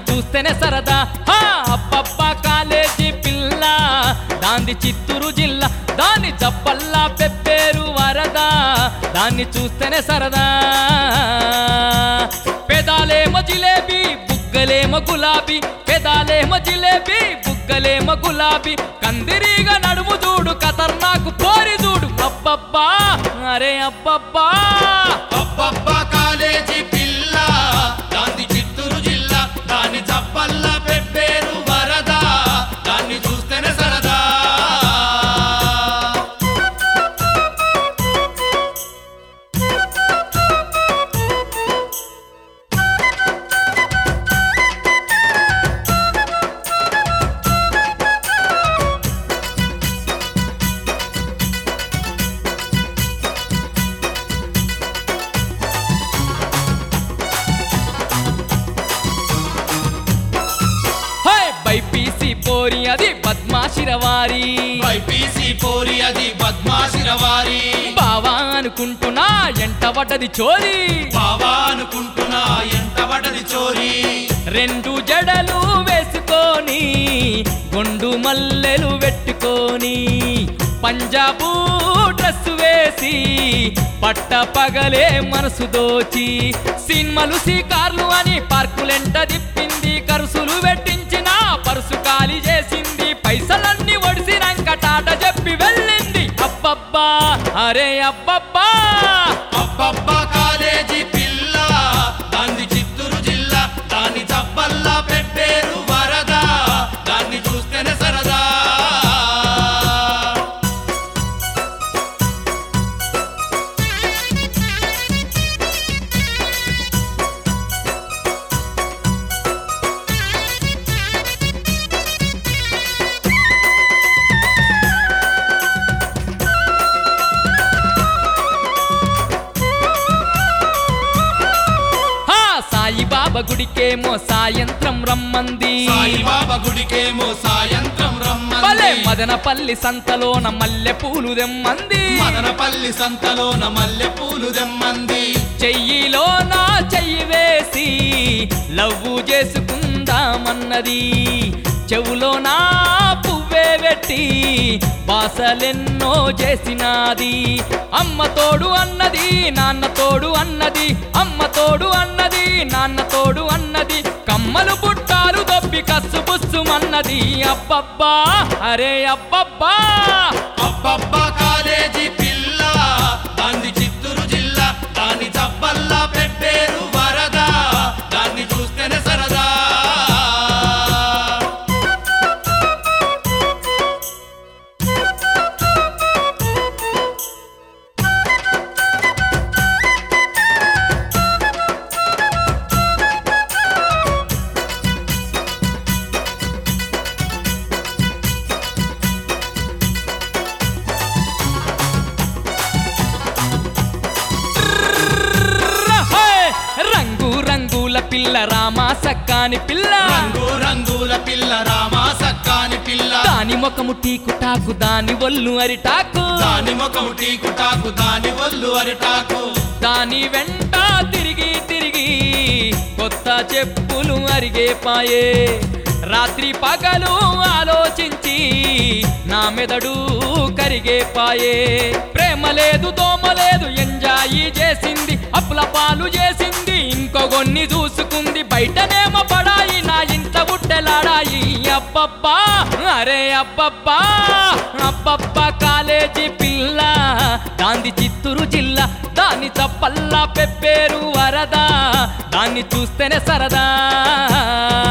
చూస్తేనే సరదా హా అబ్బబ్బా కాలేజీ పిల్ల దాంది చిత్తూరు జిల్లా దాని చప్పల్లా పెప్పేరు వరద దాన్ని చూస్తేనే సరదా పెదాలేమో జిలేబీ బుగ్గలేమో గులాబీ పెదాలేమో జిలేబీ బుగ్గలేమో గులాబీ కందిరీగా నడుము చూడు ఖతర్నాకు పోరి చూడు అబ్బబ్బా అరే అబ్బబ్బా అబ్బబ్బా కాలేజీ పిల్ల దాని చిత్తూరు జిల్లా దాని చప్పల్ల పెప్పేరు వరద దాన్ని చూస్తేనే సరదా హై బైపీసీ పోరి అది పద్మాశిరవారి బైపీసీ పోరి అది పద్మాశిరవారి బావా అనుకుంటున్నా ఎంట పడ్డది చోరీ బావా అనుకుంటున్నా ఎంత పడది చోరీ రెండు జడలు వేసుకొని గుండు మల్లెలు పెట్టుకొని పంజాబు డ్రెస్ వేసి పట్ట పగలే మనసు దోచి సినిమలు సీకార్లు అని పార్కులెంట దిప్పింది కరుసులు పెట్టించిన పరుసు ఖాళీ చేసింది పైసలన్నీ ఒడిసినాక టాట చెప్పి వెళ్ళింది అబ్బబ్బా అరే అబ్బబ్బా అబ్బబ్బా కాలేజీ పిల్ల దాని చిత్తూరు జిల్లా దాని చప్పల్లా పెప్పేరు వరద దాన్ని చూస్తేనే సరదా హా సాయిబాబా గుడికేమో సాయంత్రం రమ్మంది సాయిబాబా గుడికేమో సాయంత్రం భలే రమ్మంది మదనపల్లి సంతలోన మల్లె పూలు దెమ్మంది మదనపల్లి సంతలోన మల్లె పూలు దెమ్మంది చెయ్యిలో నా చెయ్యి వేసి లవ్వు చేసుకుందామన్నది చెవులో నా పువ్వే పెట్టి బాసలెన్నో చేసినాది అమ్మ తోడు అన్నది నాన్న తోడు అన్నది అమ్మ తోడు అన్నది నాన్న తోడు అన్నది కమ్మలు పుట్టాలు దొబ్బి కస్సు బుస్సుమన్నది అబ్బబ్బా అరే అబ్బబ్బా అబ్బబ్బా కాలేజీ పిల్ల దాని చిత్తూరు జిల్లా దాని చప్పల్లా పెప్పేరు వరద దాన్ని చూస్తేనే సరదా హే! రంగు రంగుల పిల్ల రామా సక్కాని పిల్ల రంగు రంగుల పిల్ల రామా సక్కాని పిల్ల దాని ముఖము టీకుటాకు దాని ఒళ్ళు అరిటాకు దాని ముఖము టీకుటాకు దాని ఒళ్ళు అరిటాకు దాని వెంట తిరిగి తిరిగి కొత్త చెప్పులు అరిగే పాయే రాత్రి పగలు ఆలోచించి నా మెదడు కరిగే పాయే ప్రేమ లేదు దోమ లేదు ఎంజాయి చేసింది అప్పుల పాలు చేసింది ఇంకో కొన్ని చూసుకుంది బయటనేమో పడాయి నా ఇంట బుట్టెలాడాయి అబ్బబ్బా అరే అబ్బబ్బా అబ్బబ్బా కాలేజీ పిల్ల దాంది చిత్తూరు జిల్లా దాని చప్పల్లా పెప్పేరు వరద దాన్ని చూస్తేనే సరదా